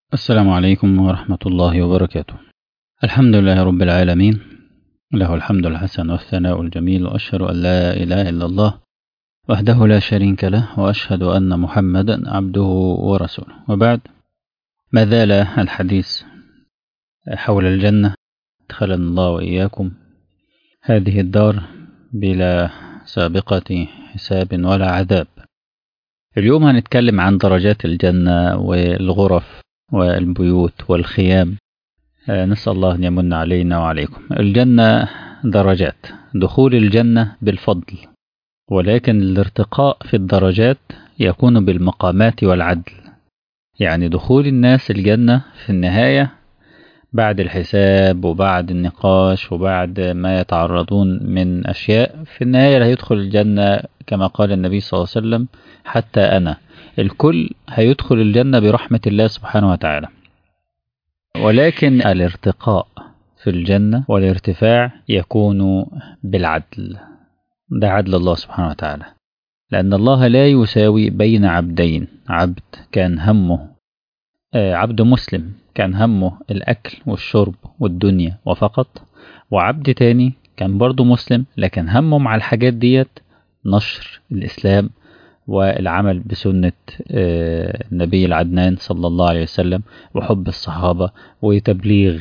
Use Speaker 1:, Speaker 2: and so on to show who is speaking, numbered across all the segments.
Speaker 1: السلام عليكم ورحمة الله وبركاته الحمد لله رب العالمين له الحمد الحسن والثناء الجميل وأشهد أن لا إله إلا الله وحده لا شريك له وأشهد أن محمدا عبده ورسوله وبعد ما زال الحديث حول الجنة أدخلنا الله وإياكم هذه الدار بلا سابقة حساب ولا عذاب اليوم هنتكلم عن درجات الجنة والغرف والبيوت والخيام نسأل الله أن يمن علينا وعليكم الجنة درجات دخول الجنة بالفضل ولكن الارتقاء في الدرجات يكون بالمقامات والعدل يعني دخول الناس الجنة في النهاية بعد الحساب وبعد النقاش وبعد ما يتعرضون من أشياء في النهاية لا يدخل الجنة كما قال النبي صلى الله عليه وسلم حتى أنا الكل هيدخل الجنة برحمة الله سبحانه وتعالى ولكن الارتقاء في الجنة والارتفاع يكون بالعدل ده عدل الله سبحانه وتعالى لأن الله لا يساوي بين عبدين عبد كان همه عبد مسلم كان همه الأكل والشرب والدنيا وفقط وعبد تاني كان برضه مسلم لكن همه مع الحاجات ديت نشر الإسلام والعمل بسنة النبي العدنان صلى الله عليه وسلم وحب الصحابة وتبليغ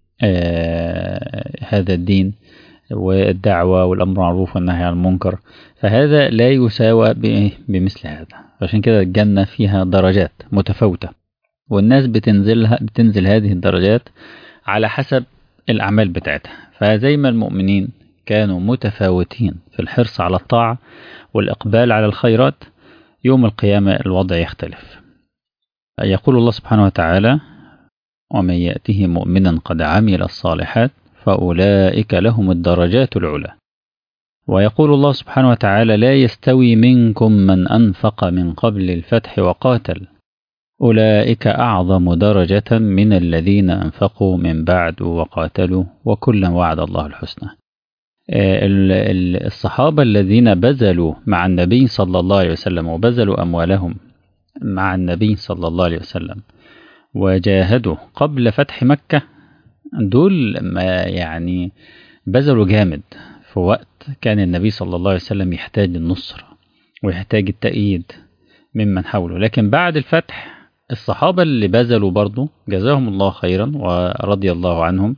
Speaker 1: هذا الدين والدعوة والأمر معروف والنهي عن المنكر فهذا لا يساوى بمثل هذا عشان كده الجنة فيها درجات متفاوتة والناس بتنزلها بتنزل هذه الدرجات على حسب الأعمال بتاعتها فزي ما المؤمنين كانوا متفاوتين في الحرص على الطاعة والإقبال على الخيرات يوم القيامة الوضع يختلف يقول الله سبحانه وتعالى ومن يأته مؤمنا قد عمل الصالحات فأولئك لهم الدرجات العلى ويقول الله سبحانه وتعالى لا يستوي منكم من أنفق من قبل الفتح وقاتل أولئك أعظم درجة من الذين أنفقوا من بعد وقاتلوا وكلا وعد الله الحسنى الصحابة الذين بذلوا مع النبي صلى الله عليه وسلم وبذلوا أموالهم مع النبي صلى الله عليه وسلم وجاهدوا قبل فتح مكة دول ما يعني بذلوا جامد في وقت كان النبي صلى الله عليه وسلم يحتاج النصر ويحتاج التأييد ممن حوله لكن بعد الفتح الصحابة اللي بذلوا برضه جزاهم الله خيرا ورضي الله عنهم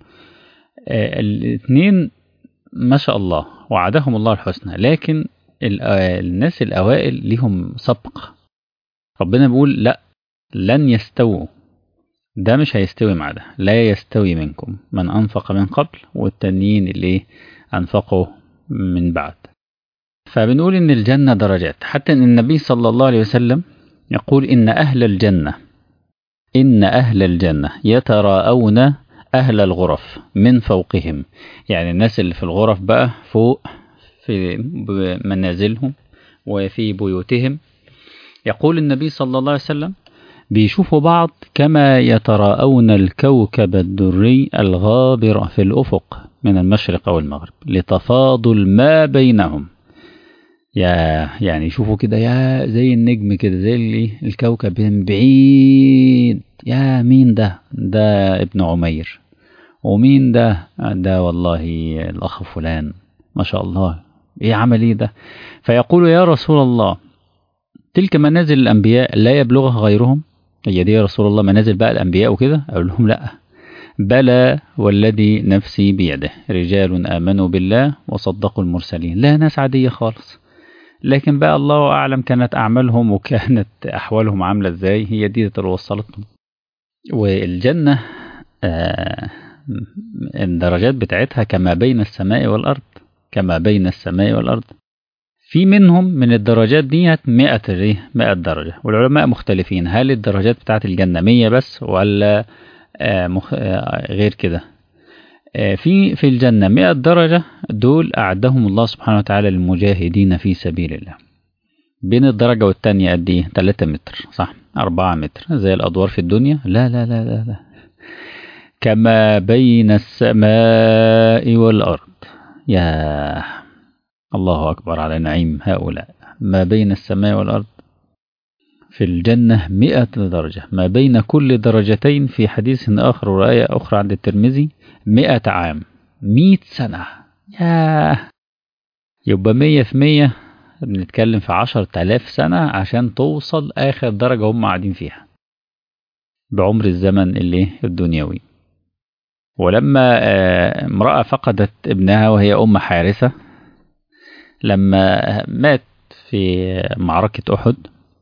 Speaker 1: الاثنين ما شاء الله وعدهم الله الحسنى لكن الناس الأوائل لهم سبق ربنا بيقول لا لن يستووا ده مش هيستوي مع ده لا يستوي منكم من أنفق من قبل والتانيين اللي أنفقوا من بعد فبنقول إن الجنة درجات حتى إن النبي صلى الله عليه وسلم يقول إن أهل الجنة إن أهل الجنة يتراءون أهل الغرف من فوقهم يعني الناس اللي في الغرف بقى فوق في منازلهم وفي بيوتهم يقول النبي صلى الله عليه وسلم بيشوفوا بعض كما يتراءون الكوكب الدري الغابر في الأفق من المشرق أو المغرب لتفاضل ما بينهم يا يعني يشوفوا كده يا زي النجم كده زي اللي الكوكب من بعيد يا مين ده ده ابن عمير ومين ده ده والله الأخ فلان ما شاء الله ايه عمل ايه ده فيقول يا رسول الله تلك منازل الأنبياء لا يبلغها غيرهم هي دي يا رسول الله منازل بقى الأنبياء وكده أقول لهم لا بلى والذي نفسي بيده رجال آمنوا بالله وصدقوا المرسلين لا ناس عادية خالص لكن بقى الله أعلم كانت أعمالهم وكانت أحوالهم عاملة إزاي هي دي اللي وصلتهم والجنة آه الدرجات بتاعتها كما بين السماء والأرض كما بين السماء والأرض في منهم من الدرجات ديت 100 100 درجة والعلماء مختلفين هل الدرجات بتاعت الجنة 100 بس ولا آه مخ... آه غير كده في في الجنة 100 درجة دول أعدهم الله سبحانه وتعالى للمجاهدين في سبيل الله بين الدرجة والتانية قد إيه 3 متر صح 4 متر زي الأدوار في الدنيا لا لا لا لا, لا. كما بين السماء والأرض يا الله أكبر على نعيم هؤلاء ما بين السماء والأرض في في الجنة مئة درجة ما بين كل درجتين في حديث آخر ورواية أخرى عند الترمذي مئة عام مئة سنة ياه يبقى مية في مية بنتكلم في عشر تلاف سنة عشان توصل آخر درجة هم قاعدين فيها بعمر الزمن اللي الدنيوي ولما امرأة فقدت ابنها وهي أم حارثة لما مات في معركة أحد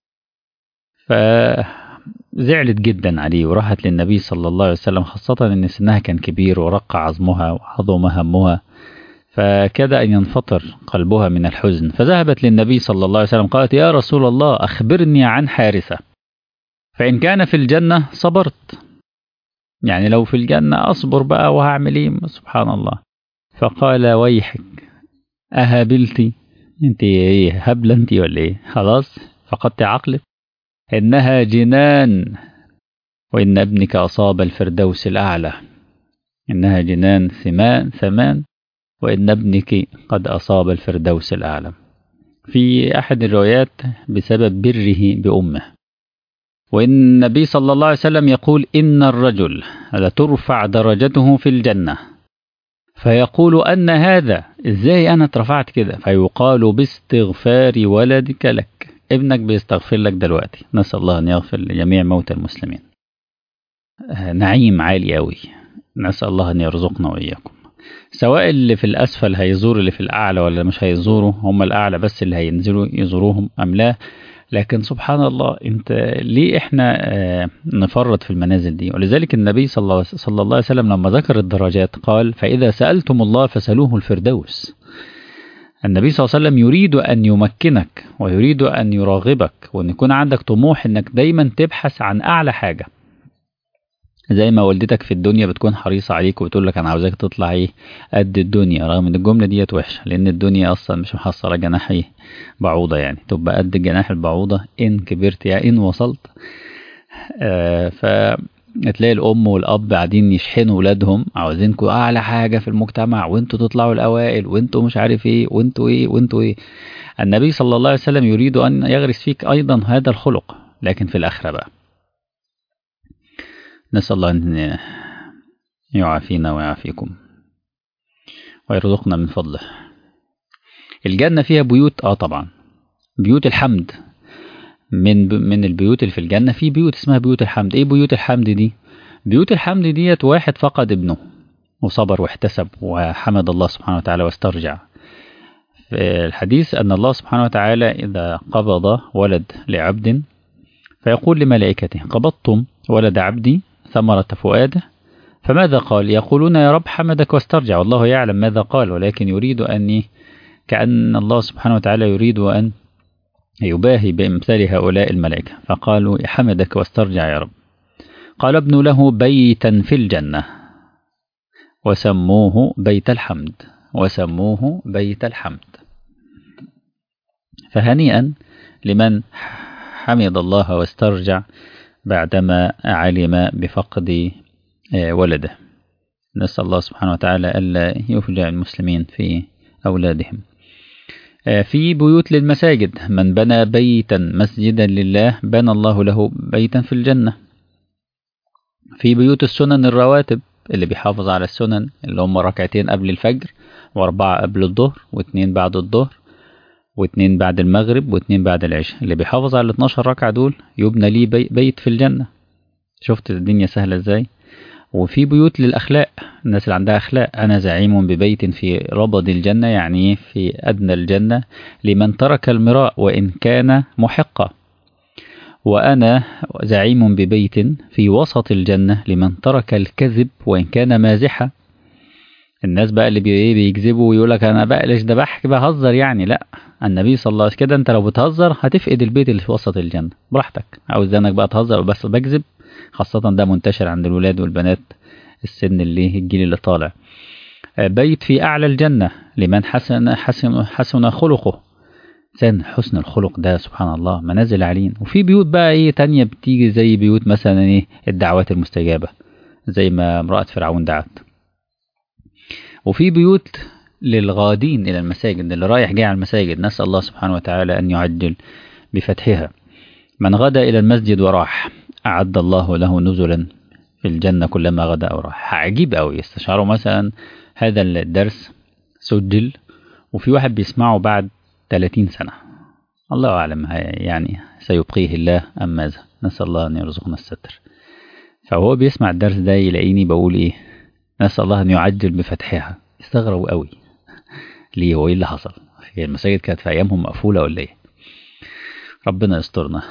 Speaker 1: فزعلت جدا عليه وراحت للنبي صلى الله عليه وسلم خاصة أن سنها كان كبير ورق عظمها وعظم همها فكاد أن ينفطر قلبها من الحزن فذهبت للنبي صلى الله عليه وسلم قالت يا رسول الله أخبرني عن حارثة فإن كان في الجنة صبرت يعني لو في الجنة أصبر بقى وهعمل إيه سبحان الله فقال ويحك أهبلتي أنت إيه هبلة أنت ولا إيه خلاص فقدت عقلك إنها جنان وإن ابنك أصاب الفردوس الأعلى إنها جنان ثمان ثمان وإن ابنك قد أصاب الفردوس الأعلى في أحد الروايات بسبب بره بأمه وإن النبي صلى الله عليه وسلم يقول إن الرجل لترفع درجته في الجنة فيقول أن هذا إزاي أنا اترفعت كده فيقال باستغفار ولدك لك ابنك بيستغفر لك دلوقتي نسأل الله أن يغفر لجميع موتى المسلمين نعيم عالي أوي نسأل الله أن يرزقنا وإياكم سواء اللي في الأسفل هيزور اللي في الأعلى ولا مش هيزوروا هم الأعلى بس اللي هينزلوا يزوروهم أم لا لكن سبحان الله انت ليه احنا اه نفرط في المنازل دي ولذلك النبي صلى الله, صلى الله عليه وسلم لما ذكر الدرجات قال فإذا سألتم الله فسألوه الفردوس النبي صلى الله عليه وسلم يريد أن يمكنك ويريد أن يراغبك وأن يكون عندك طموح أنك دايما تبحث عن أعلى حاجة زي ما والدتك في الدنيا بتكون حريصة عليك وبتقول لك أنا عاوزاك تطلع إيه قد الدنيا رغم إن الجملة ديت وحشة لأن الدنيا أصلا مش محصلة جناح إيه بعوضة يعني تبقى قد جناح البعوضة إن كبرت يا إن وصلت آه فتلاقي الأم والأب قاعدين يشحنوا ولادهم عاوزينكم أعلى حاجة في المجتمع وأنتوا تطلعوا الأوائل وأنتوا مش عارف إيه وأنتوا إيه وأنتوا إيه النبي صلى الله عليه وسلم يريد أن يغرس فيك أيضا هذا الخلق لكن في الآخرة بقى نسأل الله أن يعافينا ويعافيكم ويرزقنا من فضله الجنة فيها بيوت اه طبعا بيوت الحمد من من البيوت اللي في الجنة في بيوت اسمها بيوت الحمد ايه بيوت الحمد دي بيوت الحمد ديت واحد فقد ابنه وصبر واحتسب وحمد الله سبحانه وتعالى واسترجع في الحديث أن الله سبحانه وتعالى إذا قبض ولد لعبد فيقول لملائكته قبضتم ولد عبدي ثمرة فؤاده فماذا قال يقولون يا رب حمدك واسترجع والله يعلم ماذا قال ولكن يريد أن كأن الله سبحانه وتعالى يريد أن يباهي بإمثال هؤلاء الملائكة فقالوا حمدك واسترجع يا رب قال ابن له بيتا في الجنة وسموه بيت الحمد وسموه بيت الحمد فهنيئا لمن حمد الله واسترجع بعدما علم بفقد ولده نسأل الله سبحانه وتعالى ألا يفجع المسلمين في أولادهم في بيوت للمساجد من بنى بيتا مسجدا لله بنى الله له بيتا في الجنة في بيوت السنن الرواتب اللي بيحافظ على السنن اللي هم ركعتين قبل الفجر وأربعة قبل الظهر واثنين بعد الظهر واثنين بعد المغرب واثنين بعد العشاء اللي بيحافظ على ال 12 ركعة دول يبنى ليه بي بيت في الجنة شفت الدنيا سهلة ازاي وفي بيوت للأخلاق الناس اللي عندها أخلاق أنا زعيم ببيت في ربض الجنة يعني في أدنى الجنة لمن ترك المراء وإن كان محقا وأنا زعيم ببيت في وسط الجنة لمن ترك الكذب وإن كان مازحا الناس بقى اللي بيكذبوا ويقول لك انا بقلش ده بحكي بهزر يعني لا النبي صلى الله عليه وسلم كده انت لو بتهزر هتفقد البيت اللي في وسط الجنه براحتك عاوز انك بقى تهزر بس بكذب خاصه ده منتشر عند الولاد والبنات السن اللي الجيل اللي طالع بيت في اعلى الجنه لمن حسن حسن حسن خلقه انسان حسن الخلق ده سبحان الله منازل عاليين وفي بيوت بقى ايه تانية بتيجي زي بيوت مثلا ايه الدعوات المستجابه زي ما امراه فرعون دعت وفي بيوت للغادين إلى المساجد اللي رايح جاي على المساجد نسأل الله سبحانه وتعالى أن يعجل بفتحها من غدا إلى المسجد وراح أعد الله له نزلا في الجنة كلما غدا أو راح عجيب أوي يستشعروا مثلا هذا الدرس سجل وفي واحد بيسمعه بعد 30 سنة الله أعلم يعني سيبقيه الله أم ماذا نسأل الله أن يرزقنا الستر فهو بيسمع الدرس ده يلاقيني بقول إيه نسأل الله أن يعجل بفتحها استغربوا قوي ليه هو إيه اللي حصل هي المساجد كانت في أيامهم مقفولة ولا إيه ربنا يسترنا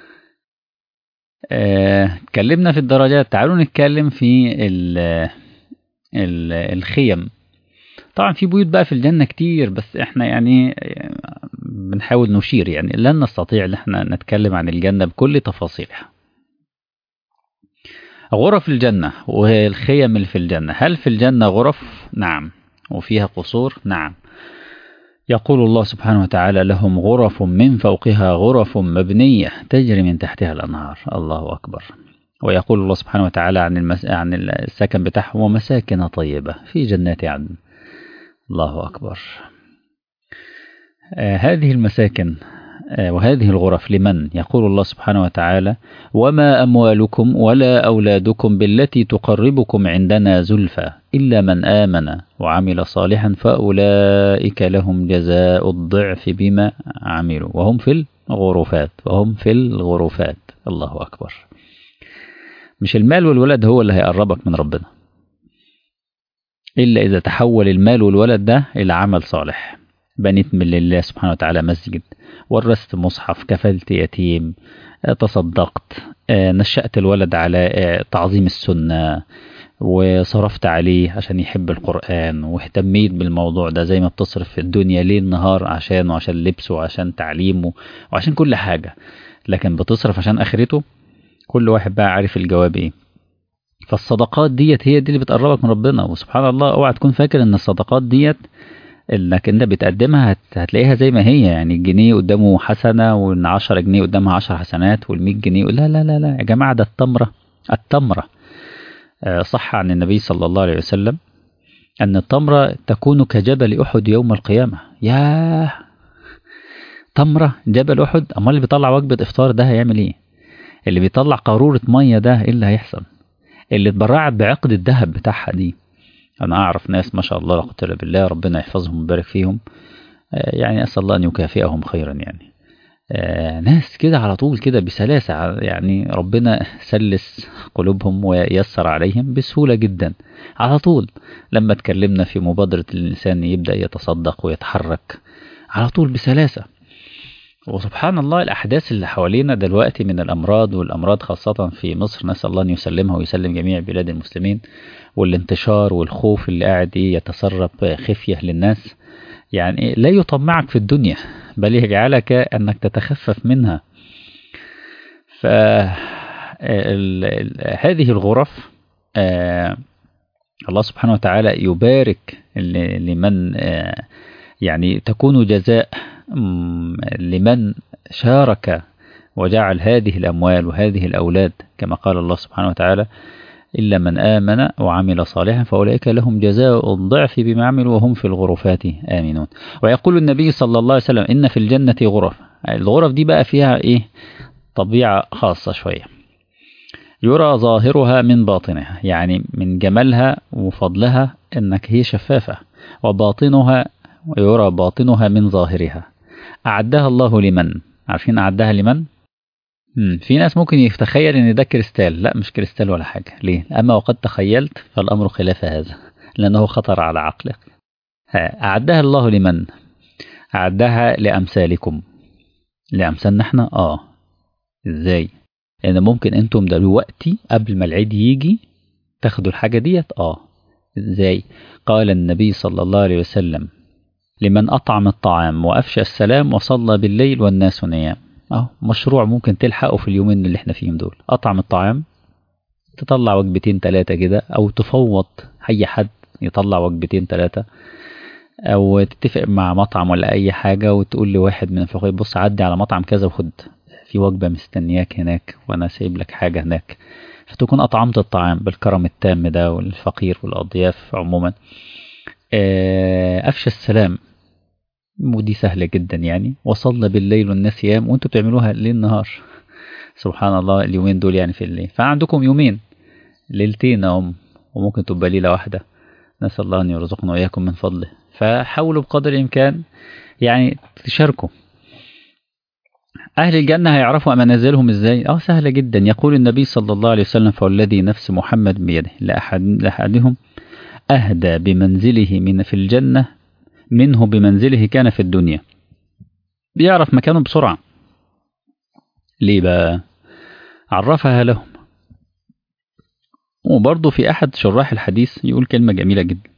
Speaker 1: اتكلمنا في الدرجات تعالوا نتكلم في ال ال الخيم طبعا في بيوت بقى في الجنة كتير بس احنا يعني بنحاول نشير يعني لن نستطيع ان احنا نتكلم عن الجنة بكل تفاصيلها غرف الجنة والخيم اللي في الجنة هل في الجنة غرف؟ نعم وفيها قصور؟ نعم يقول الله سبحانه وتعالى لهم غرف من فوقها غرف مبنية تجري من تحتها الأنهار الله أكبر ويقول الله سبحانه وتعالى عن, المس... عن السكن بتاعهم ومساكن طيبة في جنات عدن الله أكبر آه هذه المساكن آه وهذه الغرف لمن يقول الله سبحانه وتعالى وما أموالكم ولا أولادكم بالتي تقربكم عندنا زلفى إلا من آمن وعمل صالحا فأولئك لهم جزاء الضعف بما عملوا وهم في الغرفات وهم في الغرفات الله أكبر مش المال والولد هو اللي هيقربك من ربنا إلا إذا تحول المال والولد ده إلى عمل صالح بنيت من لله سبحانه وتعالى مسجد ورثت مصحف كفلت يتيم تصدقت نشأت الولد على تعظيم السنة وصرفت عليه عشان يحب القرآن واهتميت بالموضوع ده زي ما بتصرف في الدنيا ليل نهار عشانه وعشان لبسه وعشان تعليمه وعشان كل حاجة لكن بتصرف عشان آخرته كل واحد بقى عارف الجواب ايه فالصدقات ديت هي دي اللي بتقربك من ربنا وسبحان الله اوعى تكون فاكر ان الصدقات ديت انك انت بتقدمها هتلاقيها زي ما هي يعني الجنيه قدامه حسنه وان 10 جنيه قدامها 10 حسنات وال100 جنيه لا لا لا لا يا جماعه ده التمره التمره صح عن النبي صلى الله عليه وسلم ان التمره تكون كجبل احد يوم القيامه ياه تمره جبل احد امال اللي بيطلع وجبه افطار ده هيعمل ايه اللي بيطلع قاروره ميه ده ايه اللي هيحصل اللي اتبرعت بعقد الذهب بتاعها دي أنا أعرف ناس ما شاء الله لا قوة إلا بالله ربنا يحفظهم ويبارك فيهم يعني أسأل الله أن يكافئهم خيرا يعني ناس كده على طول كده بسلاسة يعني ربنا سلس قلوبهم ويسر عليهم بسهولة جدا على طول لما اتكلمنا في مبادرة الإنسان يبدأ يتصدق ويتحرك على طول بسلاسة وسبحان الله الأحداث اللي حوالينا دلوقتي من الأمراض والأمراض خاصة في مصر نسأل الله أن يسلمها ويسلم جميع بلاد المسلمين والانتشار والخوف اللي قاعد يتسرب خفية للناس يعني لا يطمعك في الدنيا بل يجعلك أنك تتخفف منها ف هذه الغرف الله سبحانه وتعالى يبارك لمن يعني تكون جزاء لمن شارك وجعل هذه الأموال وهذه الأولاد كما قال الله سبحانه وتعالى إلا من آمن وعمل صالحا فأولئك لهم جزاء الضعف بما عملوا وهم في الغرفات آمنون ويقول النبي صلى الله عليه وسلم إن في الجنة غرف الغرف دي بقى فيها إيه طبيعة خاصة شوية يرى ظاهرها من باطنها يعني من جمالها وفضلها إنك هي شفافة وباطنها ويرى باطنها من ظاهرها أعدها الله لمن عارفين أعدها لمن مم. في ناس ممكن يتخيل ان ده كريستال لا مش كريستال ولا حاجة ليه اما وقد تخيلت فالامر خلاف هذا لانه خطر على عقلك اعدها الله لمن اعدها لامثالكم لامثالنا احنا اه ازاي لان ممكن انتم دلوقتي قبل ما العيد يجي تاخدوا الحاجة ديت اه ازاي قال النبي صلى الله عليه وسلم لمن أطعم الطعام وأفشى السلام وصلى بالليل والناس نيام أهو مشروع ممكن تلحقه في اليومين اللي احنا فيهم دول أطعم الطعام تطلع وجبتين ثلاثة كده أو تفوض أي حد يطلع وجبتين ثلاثة أو تتفق مع مطعم ولا أي حاجة وتقول لواحد من الفقراء بص عدي على مطعم كذا وخد في وجبة مستنياك هناك وأنا سايب لك حاجة هناك فتكون أطعمت الطعام بالكرم التام ده والفقير والأضياف عموما أفشى السلام ودي سهلة جدا يعني وصلنا بالليل والناس يام وانتوا بتعملوها ليل نهار سبحان الله اليومين دول يعني في الليل فعندكم يومين ليلتين هم وممكن تبقى ليلة واحدة نسأل الله أن يرزقنا وإياكم من فضله فحاولوا بقدر الإمكان يعني تشاركوا أهل الجنة هيعرفوا منازلهم إزاي؟ أه سهلة جدا يقول النبي صلى الله عليه وسلم فوالذي نفس محمد بيده لأحد لأحدهم أهدى بمنزله من في الجنة منه بمنزله كان في الدنيا بيعرف مكانه بسرعة ليه بقى عرفها لهم وبرضه في أحد شراح الحديث يقول كلمة جميلة جدا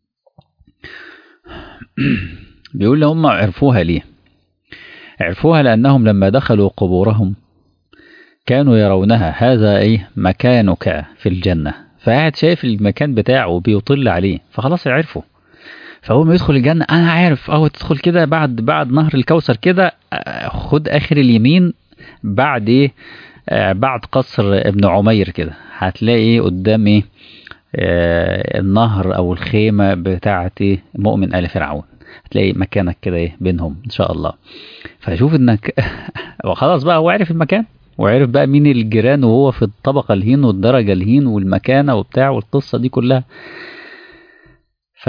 Speaker 1: بيقول لهم عرفوها ليه عرفوها لأنهم لما دخلوا قبورهم كانوا يرونها هذا ايه مكانك في الجنة فقاعد شايف المكان بتاعه بيطل عليه فخلاص عرفوا فأول ما يدخل الجنة أنا عارف أهو تدخل كده بعد بعد نهر الكوثر كده خد آخر اليمين بعد إيه آه بعد قصر ابن عمير كده هتلاقي إيه قدام إيه آه النهر أو الخيمة بتاعة إيه مؤمن آل فرعون هتلاقي مكانك كده إيه بينهم إن شاء الله فشوف إنك وخلاص بقى هو عرف المكان وعرف بقى مين الجيران وهو في الطبقة الهين والدرجة الهين والمكانة وبتاع والقصة دي كلها ف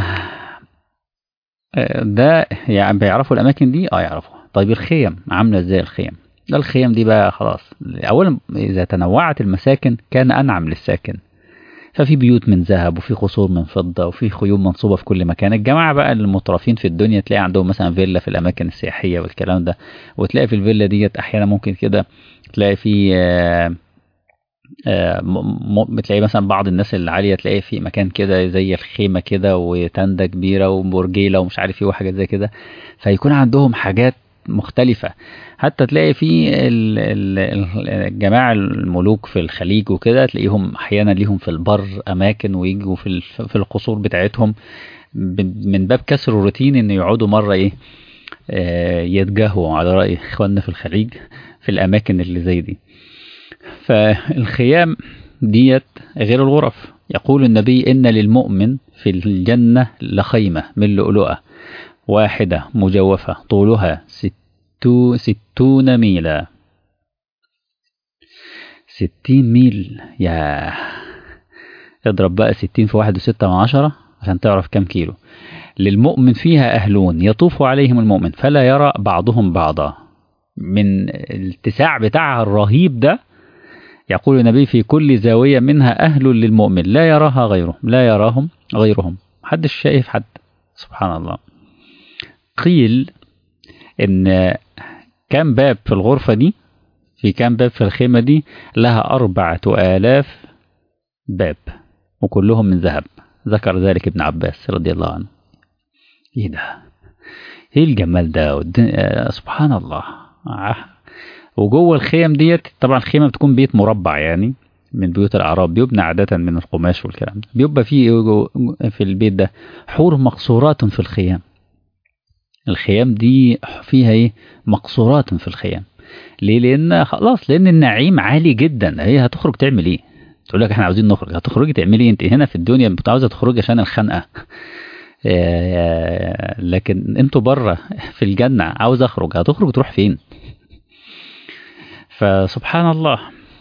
Speaker 1: ده يعني بيعرفوا الأماكن دي اه يعرفوا طيب الخيم عاملة ازاي الخيم ده الخيم دي بقى خلاص أولا إذا تنوعت المساكن كان أنعم للساكن ففي بيوت من ذهب وفي قصور من فضة وفي خيوم منصوبة في كل مكان الجماعة بقى المترفين في الدنيا تلاقي عندهم مثلا فيلا في الأماكن السياحية والكلام ده وتلاقي في الفيلا ديت أحيانا ممكن كده تلاقي في آه آه بتلاقي مثلا بعض الناس العالية تلاقي في مكان كده زي الخيمة كده وتندة كبيرة وبرجيلة ومش عارف ايه وحاجات زي كده فيكون عندهم حاجات مختلفة حتى تلاقي في الجماعة الملوك في الخليج وكده تلاقيهم أحيانا ليهم في البر أماكن ويجوا في في القصور بتاعتهم من باب كسر الروتين إن يقعدوا مرة إيه يتجاهوا على رأي إخواننا في الخليج في الأماكن اللي زي دي فالخيام ديت غير الغرف يقول النبي إن للمؤمن في الجنة لخيمة من لؤلؤة واحدة مجوفة طولها ستو ستون ميلا ستين ميل يا اضرب بقى ستين في واحد وستة من عشرة عشان تعرف كم كيلو للمؤمن فيها أهلون يطوف عليهم المؤمن فلا يرى بعضهم بعضا من الاتساع بتاعها الرهيب ده يقول النبي في كل زاوية منها أهل للمؤمن لا يراها غيرهم لا يراهم غيرهم محدش شايف حد سبحان الله قيل إن كام باب في الغرفة دي في كام باب في الخيمة دي لها أربعة آلاف باب وكلهم من ذهب ذكر ذلك ابن عباس رضي الله عنه ايه ده ايه الجمال ده سبحان الله وجوه الخيم ديت طبعا الخيمة بتكون بيت مربع يعني من بيوت الأعراب بيبنى عادة من القماش والكلام ده بيبقى فيه في البيت ده حور مقصورات في الخيام الخيام دي فيها ايه مقصورات في الخيام ليه لان خلاص لان النعيم عالي جدا هي هتخرج تعمل ايه تقول لك احنا عاوزين نخرج هتخرجي تعملي ايه انت هنا في الدنيا انت عاوزه تخرجي عشان الخنقه لكن انتوا بره في الجنه عاوز اخرج هتخرج تروح فين فسبحان الله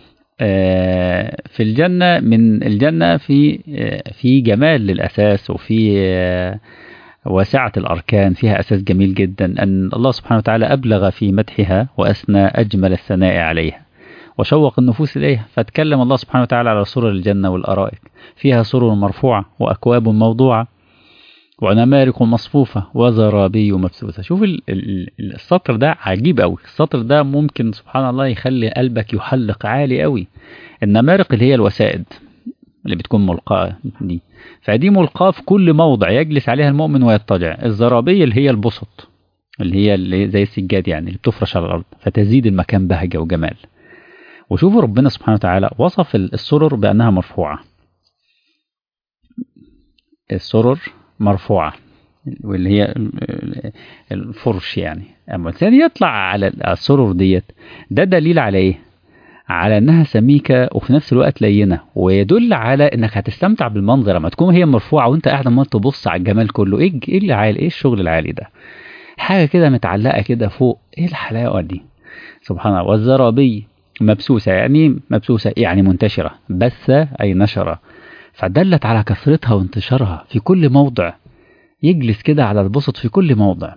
Speaker 1: في الجنة من الجنة في في جمال للأساس وفي واسعة الأركان فيها أساس جميل جدا أن الله سبحانه وتعالى أبلغ في مدحها وأثنى أجمل الثناء عليها وشوق النفوس إليها فتكلم الله سبحانه وتعالى على سرر الجنة والأرائك فيها سرر مرفوعة وأكواب موضوعة ونمارق مصفوفة وزرابي مبثوثة شوف السطر ده عجيب أوي السطر ده ممكن سبحان الله يخلي قلبك يحلق عالي أوي النمارق اللي هي الوسائد اللي بتكون ملقاة دي فدي ملقاة في كل موضع يجلس عليها المؤمن ويضطجع الزرابية اللي هي البسط اللي هي اللي زي السجاد يعني اللي بتفرش على الأرض فتزيد المكان بهجة وجمال وشوفوا ربنا سبحانه وتعالى وصف السرر بأنها مرفوعة السرر مرفوعة واللي هي الفرش يعني أما الثاني يطلع على السرر ديت ده دليل على إيه؟ على انها سميكه وفي نفس الوقت لينه ويدل على انك هتستمتع بالمنظر لما تكون هي مرفوعه وانت قاعد عمال تبص على الجمال كله ايه ايه اللي عالي ايه الشغل العالي ده حاجه كده متعلقه كده فوق ايه الحلاوه دي سبحان الله والزرابي مبسوسة يعني مبسوسة يعني منتشرة بث أي نشر فدلت على كثرتها وانتشارها في كل موضع يجلس كده على البسط في كل موضع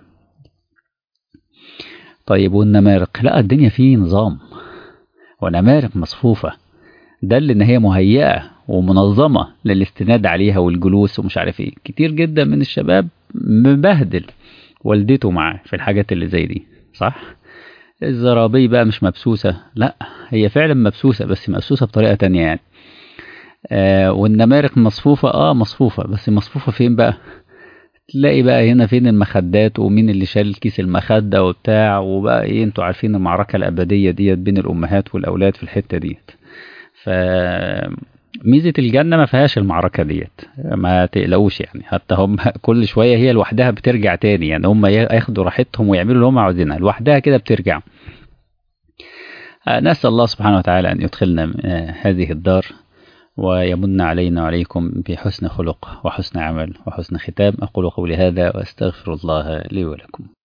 Speaker 1: طيب والنمارق لا الدنيا فيه نظام ونمارق مصفوفة دل ان هي مهيئة ومنظمة للاستناد عليها والجلوس ومش عارف ايه كتير جدا من الشباب مبهدل والدته معاه في الحاجات اللي زي دي صح الزرابي بقى مش مبسوسة لا هي فعلا مبسوسة بس مبسوسة بطريقة تانية يعني آه والنمارق مصفوفة اه مصفوفة بس مصفوفة فين بقى تلاقي بقى هنا فين المخدات ومين اللي شال كيس المخدة وبتاع وبقى ايه انتوا عارفين المعركة الأبدية ديت بين الأمهات والأولاد في الحتة ديت ف ميزة الجنة ما فيهاش المعركة ديت ما تقلقوش يعني حتى هم كل شوية هي لوحدها بترجع تاني يعني هم ياخدوا راحتهم ويعملوا اللي هم عاوزينها لوحدها كده بترجع نسأل الله سبحانه وتعالى أن يدخلنا هذه الدار ويمن علينا وعليكم بحسن خلق وحسن عمل وحسن ختام أقول قولي هذا وأستغفر الله لي ولكم